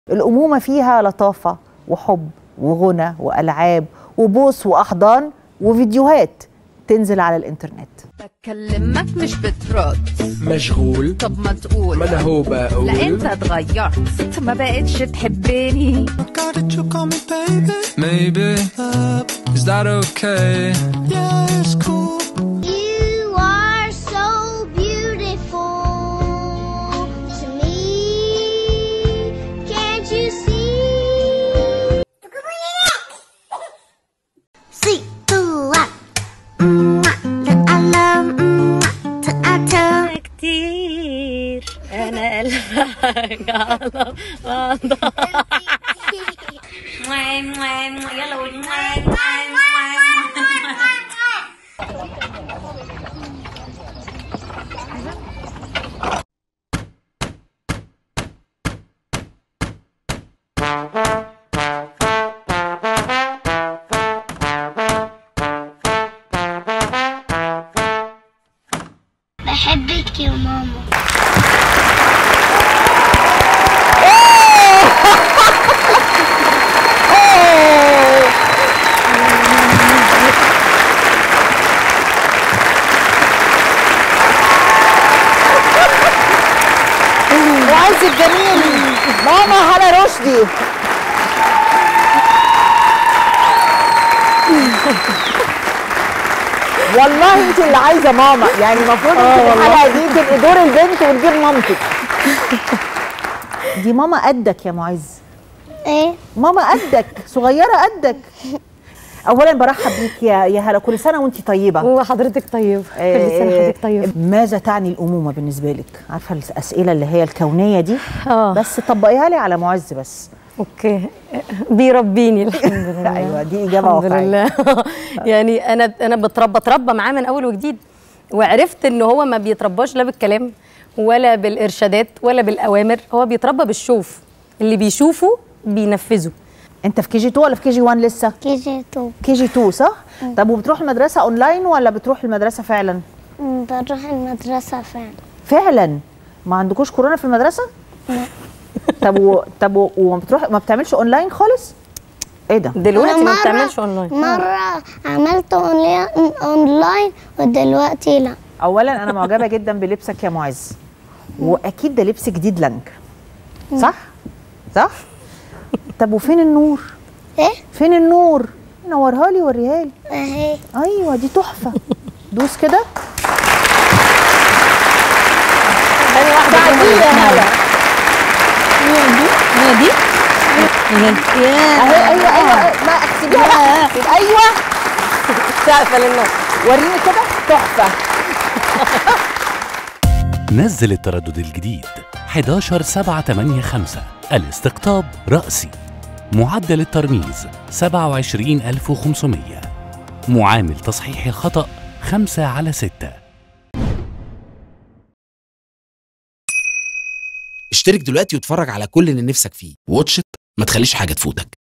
الأمومة فيها لطافة وحب وغنى وألعاب وبوس وأحضان وفيديوهات تنزل على الإنترنت بكلمك مش بترد مشغول طب ما تقول ما انا هو بقول لا انت اتغيرت ما بقتش تحبني God, did you call me baby? Maybe Is that okay? Yeah, it's cool. You are so beautiful to me. Can't you see? Sweet boo up. That I love. To I tell. كتير انا قلبك على يلا قولي بحبك يا ماما وعز الجميل ماما هلا رشدي والله انت اللي عايزه ماما يعني المفروض انت في الحلقه دي تبقي دور البنت ونجيب مامتك دي ماما قدك يا معز ايه ماما قدك صغيره قدك اولا برحب بيك يا يا هلا كل سنه وانت طيبه وحضرتك طيب كل سنه آه، حضرتك طيب ماذا تعني الامومه بالنسبه لك عارفه الاسئله اللي هي الكونيه دي اه بس طبقيها لي على معز بس اوكي بيربيني الحمد لله ايوه دي اجابه الحمد واقعيه لله يعني انا انا بتربى اتربى معاه من اول وجديد وعرفت ان هو ما بيترباش لا بالكلام ولا بالارشادات ولا بالاوامر هو بيتربى بالشوف اللي بيشوفه بينفذه انت في كي جي 2 ولا في كي جي 1 لسه كي جي تو كي جي 2 صح طب وبتروح المدرسه اونلاين ولا بتروح المدرسه فعلا بروح المدرسة فعلا فعلا ما عندكوش كورونا في المدرسه لا. طب و... طب و... وما بتروح ما بتعملش اونلاين خالص ايه ده دلوقتي ما مرة- بتعملش اونلاين مرة عملت أونلاين أونلاين ودلوقتي لا اولا انا معجبه جدا بلبسك يا معز واكيد ده لبس جديد لنج صح صح طب وفين النور إيه؟ فين النور نورها لي وريها لي أهي ايوه دي تحفه دوس كده ثاني واحده تعدي يا هلا هي دي اهي ايوه ايوه ما احسبيها بقى. ايوه سقفه للنار وريني كده تحفه نزل التردد الجديد 11 7 8 5 الاستقطاب رأسي معدل الترميز 27500 معامل تصحيح الخطأ 5 على 6 اشترك دلوقتي واتفرج على كل اللي نفسك فيه واتش إت، ما تخليش حاجة تفوتك